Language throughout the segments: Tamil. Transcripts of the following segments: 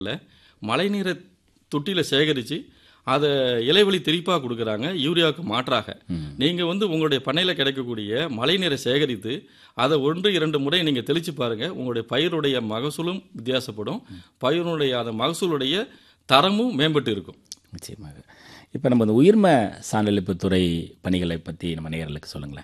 மழைநீரை தொட்டியில் சேகரித்து அதை இலைவழி தெளிப்பாக கொடுக்குறாங்க யூரியாவுக்கு மாற்றாக நீங்கள் வந்து உங்களுடைய பண்ணையில் கிடைக்கக்கூடிய மழைநீரை சேகரித்து அதை ஒன்று இரண்டு முறை நீங்கள் தெளித்து பாருங்கள் உங்களுடைய பயிருடைய மகசூலும் வித்தியாசப்படும் பயிருடைய அந்த மகசூலுடைய தரமும் மேம்பட்டு இருக்கும் நிச்சயமாக இப்போ நம்ம இந்த உயிர்ம சான்றளிப்பு துறை பணிகளை பற்றி நம்ம நேயர்களுக்கு சொல்லுங்களேன்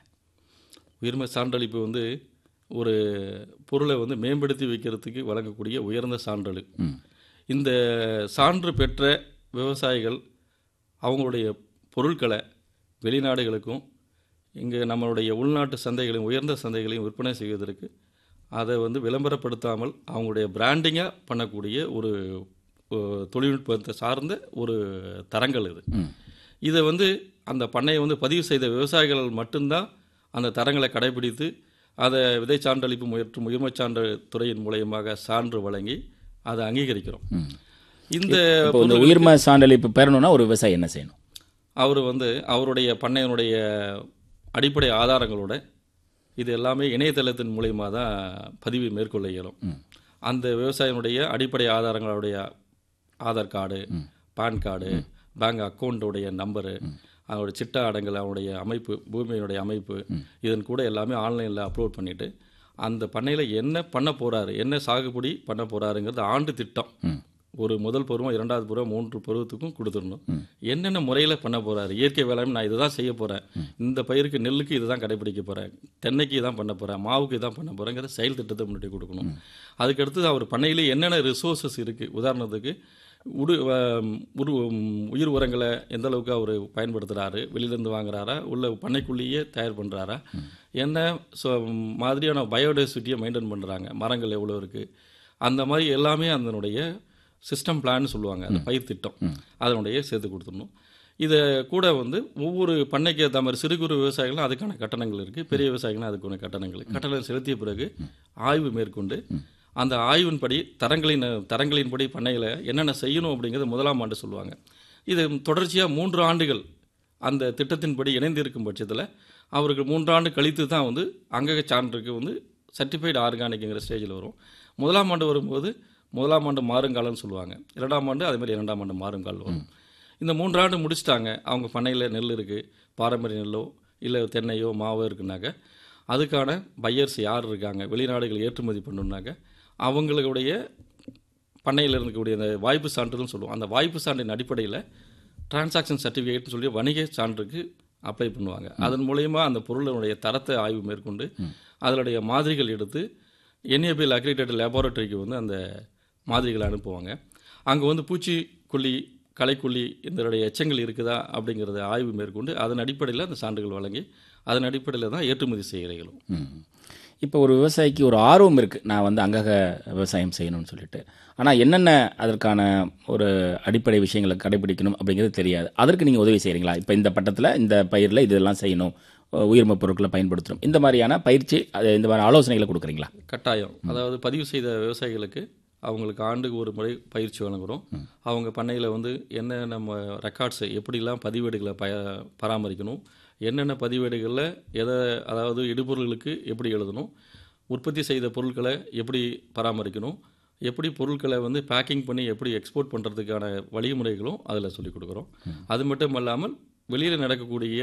உயிர்ம சான்றளிப்பு வந்து ஒரு பொருளை வந்து மேம்படுத்தி வைக்கிறதுக்கு வழங்கக்கூடிய உயர்ந்த சான்றளு இந்த சான்று பெற்ற விவசாயிகள் அவங்களுடைய பொருட்களை வெளிநாடுகளுக்கும் இங்கே நம்மளுடைய உள்நாட்டு சந்தைகளையும் உயர்ந்த சந்தைகளையும் விற்பனை செய்வதற்கு அதை வந்து விளம்பரப்படுத்தாமல் அவங்களுடைய பிராண்டிங்காக பண்ணக்கூடிய ஒரு அஹ், தொழில்நுட்பத்தை சார்ந்த ஒரு தரங்கள் இது இதை வந்து அந்த பண்ணையை வந்து பதிவு செய்த விவசாயிகள் மட்டும்தான் அந்த தரங்களை கடைபிடித்து அதை விதை சான்றளிப்பு முயற்று உயிர்மச் சான்று துறையின் மூலயமாக சான்று வழங்கி அதை அங்கீகரிக்கிறோம் இந்த இப்போ இந்த உயிர்ம சான்றளிப்பு பெறணும்னா ஒரு விவசாயி என்ன செய்யணும் அவர் வந்து அவருடைய பண்ணையினுடைய அடிப்படை ஆதாரங்களோட இது எல்லாமே இணையதளத்தின் மூலயமா தான் பதிவு மேற்கொள்ள இயலும் அந்த விவசாயினுடைய அடிப்படை ஆதாரங்களுடைய Aadhaar card PAN card bank அக்கௌண்ட்டுடைய நம்பரு அவருடைய சிட்டா அடங்கல் அவருடைய அமைப்பு பூமியினுடைய அமைப்பு இதன் கூட எல்லாமே ஆன்லைனில் அப்லோட் பண்ணிவிட்டு அந்த பண்ணையில் என்ன பண்ண போகிறாரு என்ன சாகுபடி பண்ண போகிறாருங்கிறது ஆண்டு திட்டம் ஒரு முதல் பருவம் இரண்டாவது பருவம் மூன்று பருவத்துக்கும் கொடுத்துடணும் என்னென்ன முறையில் பண்ண போகிறாரு இயற்கை வேளாண் நான் இதுதான் செய்ய போகிறேன் இந்த பயிருக்கு நெல்லுக்கு இதுதான் கடைபிடிக்க போகிறேன் தென்னைக்கு இதான் பண்ண போகிறேன் மாவுக்கு இதான் பண்ண போகிறேங்கிற செயல் திட்டத்தை முன்னாடி கொடுக்கணும் அதுக்கடுத்து அவர் பண்ணையிலே என்னென்ன ரிசோர்ஸஸ் இருக்குது உதாரணத்துக்கு உடு ஆம், உரு உம், உயிர் உரங்களை எந்த அளவுக்கு அவர் பயன்படுத்துகிறாரு வெளியிலேருந்து வாங்குறாரா உள்ள பண்ணைக்குள்ளேயே தயார் பண்ணுறாரா என்ன ஸோ மாதிரியான பயோடைவர்சிட்டியை மெயின்டைன் பண்ணுறாங்க மரங்கள் எவ்வளோ இருக்குது அந்த மாதிரி எல்லாமே அதனுடைய சிஸ்டம் பிளான் சொல்லுவாங்க அந்த பயிர் திட்டம் அதனுடைய சேர்த்து கொடுத்துடணும் இதை கூட வந்து ஒவ்வொரு பண்ணைக்கு ஏற்ற மாதிரி சிறு குறு விவசாயிகளும் அதுக்கான கட்டணங்கள் இருக்குது பெரிய விவசாயிகளும் அதுக்கான கட்டணங்கள் கட்டணம் செலுத்திய பிறகு ஆய்வு மேற்கொண்டு அந்த ஆய்வின்படி தரங்களின் தரங்களின்படி பண்ணையில் என்னென்ன செய்யணும் அப்படிங்கிறது முதலாம் ஆண்டு சொல்லுவாங்க இது தொடர்ச்சியாக மூன்று ஆண்டுகள் அந்த திட்டத்தின்படி இணைந்து இருக்கும் பட்சத்தில் அவருக்கு மூன்றாண்டு கழித்து தான் வந்து அங்கக சான்றுக்கு வந்து சர்டிஃபைடு ஆர்கானிக்குங்கிற ஸ்டேஜில் வரும் முதலாம் ஆண்டு வரும்போது முதலாம் ஆண்டு மாறுங்காலம்னு சொல்லுவாங்க இரண்டாம் ஆண்டு அதே மாதிரி இரண்டாம் ஆண்டு மாறுங்கால் வரும் இந்த மூன்றாண்டு முடிச்சிட்டாங்க அவங்க பண்ணையில் நெல் இருக்குது பாரம்பரிய நெல்லோ இல்லை தென்னையோ மாவோ இருக்குனாக்க அதுக்கான பையர்ஸ் யார் இருக்காங்க வெளிநாடுகள் ஏற்றுமதி பண்ணணுன்னாக்க அவங்களுடைய பண்ணையில் இருக்கக்கூடிய அந்த வாய்ப்பு சான்றிதழ்னு சொல்லுவோம் அந்த வாய்ப்பு சான்றின் அடிப்படையில் டிரான்சாக்ஷன் சர்டிஃபிகேட்னு சொல்லி வணிக சான்றுக்கு அப்ளை பண்ணுவாங்க அதன் மூலயமா அந்த பொருளினுடைய தரத்தை ஆய்வு மேற்கொண்டு அதனுடைய மாதிரிகள் எடுத்து என்ஏபிஎல் அக்ரிடேட்டட் லேபார்ட்டரிக்கு வந்து அந்த மாதிரிகளை அனுப்புவாங்க அங்கே வந்து பூச்சிக்கொல்லி களைக்கொல்லி இதனுடைய எச்சங்கள் இருக்குதா அப்படிங்கிறத ஆய்வு மேற்கொண்டு அதன் அடிப்படையில் அந்த சான்றுகள் வழங்கி அதன் அடிப்படையில் தான் ஏற்றுமதி செய்கிறீர்களும் ம். இப்போ ஒரு விவசாயிக்கு ஒரு ஆர்வம் இருக்குது நான் வந்து அங்கக விவசாயம் செய்யணும்னு சொல்லிட்டு ஆனால் என்னென்ன அதற்கான ஒரு அடிப்படை விஷயங்களை கடைபிடிக்கணும் அப்படிங்கிறது தெரியாது அதற்கு நீங்கள் உதவி செய்கிறீங்களா இப்போ இந்த பட்டத்தில் இந்த பயிரில் இதெல்லாம் செய்யணும் உயிர்ம பொருட்களை பயன்படுத்தணும் இந்த மாதிரியான பயிற்சி அது இந்த மாதிரி ஆலோசனைகளை கொடுக்குறீங்களா கட்டாயம் அதாவது பதிவு செய்த விவசாயிகளுக்கு அவங்களுக்கு ஆண்டுக்கு ஒரு முறை பயிற்சி வழங்குகிறோம் அவங்க பண்ணையில் வந்து என்ன நம்ம ரெக்கார்ட்ஸை எப்படிலாம் பதிவேடுகளை பய பராமரிக்கணும் என்னென்ன பதிவேடுகளில் எதை அதாவது இடுபொருள்களுக்கு எப்படி எழுதணும் உற்பத்தி செய்த பொருட்களை எப்படி பராமரிக்கணும் எப்படி பொருட்களை வந்து பேக்கிங் பண்ணி எப்படி எக்ஸ்போர்ட் பண்ணுறதுக்கான வழிமுறைகளும் அதில் சொல்லிக் கொடுக்குறோம் அது மட்டும் இல்லாமல் வெளியில் நடக்கக்கூடிய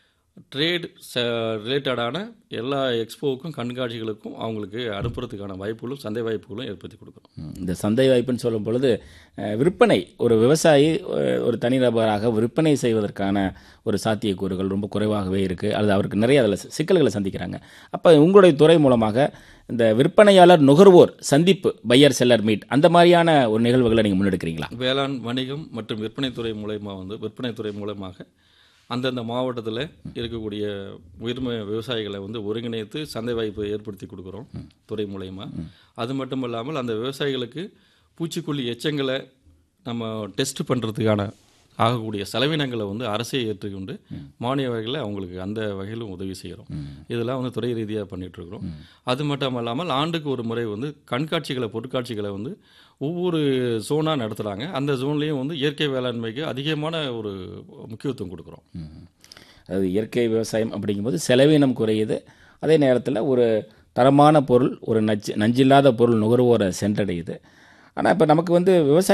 ட்ரேட் ரிலேட்டடான எல்லா எக்ஸ்போவுக்கும் கண்காட்சிகளுக்கும் அவங்களுக்கு அனுப்புறதுக்கான வாய்ப்புகளும் சந்தை வாய்ப்புகளும் ஏற்படுத்தி கொடுக்குறோம் ம். இந்த சந்தை வாய்ப்புன்னு சொல்லும் பொழுது அஹ், விற்பனை ஒரு விவசாயி அஹ், ஒரு தனிநபராக விற்பனை செய்வதற்கான ஒரு சாத்தியக்கூறுகள் ரொம்ப குறைவாகவே இருக்குது அல்லது அவருக்கு நிறைய அதில் சிக்கல்களை சந்திக்கிறாங்க அப்போ உங்களுடைய துறை மூலமாக இந்த விற்பனையாளர் நுகர்வோர் சந்திப்பு பையர் செல்லர் மீட் அந்த மாதிரியான ஒரு நிகழ்வுகளை நீங்கள் முன்னெடுக்கிறீங்களா வேளாண் வணிகம் மற்றும் விற்பனைத்துறை மூலயமா வந்து விற்பனைத்துறை மூலமாக அந்தந்த மாவட்டத்தில் இருக்கக்கூடிய உயிர்ம விவசாயிகளை வந்து ஒருங்கிணைத்து சந்தை வாய்ப்பை ஏற்படுத்தி கொடுக்குறோம் துறை மூலயமா அது மட்டும் இல்லாமல் அந்த விவசாயிகளுக்கு பூச்சிக்கொல்லி எச்சங்களை நம்ம டெஸ்ட் பண்ணுறதுக்கான ஆகக்கூடிய செலவினங்களை வந்து அரசே ஏற்றுக்கொண்டு மானிய வகையில் அவங்களுக்கு அந்த வகையிலும் உதவி செய்கிறோம் இதெல்லாம் வந்து துறை ரீதியாக பண்ணிட்டு இருக்கிறோம் அது மட்டும் இல்லாமல் ஆண்டுக்கு ஒரு முறை வந்து கண்காட்சிகளை பொருட்காட்சிகளை வந்து ஒவ்வொரு ஜோனாக நடத்துகிறாங்க அந்த ஜோன்லேயும் வந்து இயற்கை வேளாண்மைக்கு அதிகமான ஒரு முக்கியத்துவம் கொடுக்குறோம் அதாவது இயற்கை விவசாயம் அப்படிங்கும்போது செலவினம் குறையுது அதே நேரத்தில் ஒரு தரமான பொருள் ஒரு நச்சு நஞ்சில்லாத பொருள் நுகர்வோரை சென்றடையுது ஆனால் இப்போ நமக்கு வந்து விவசாய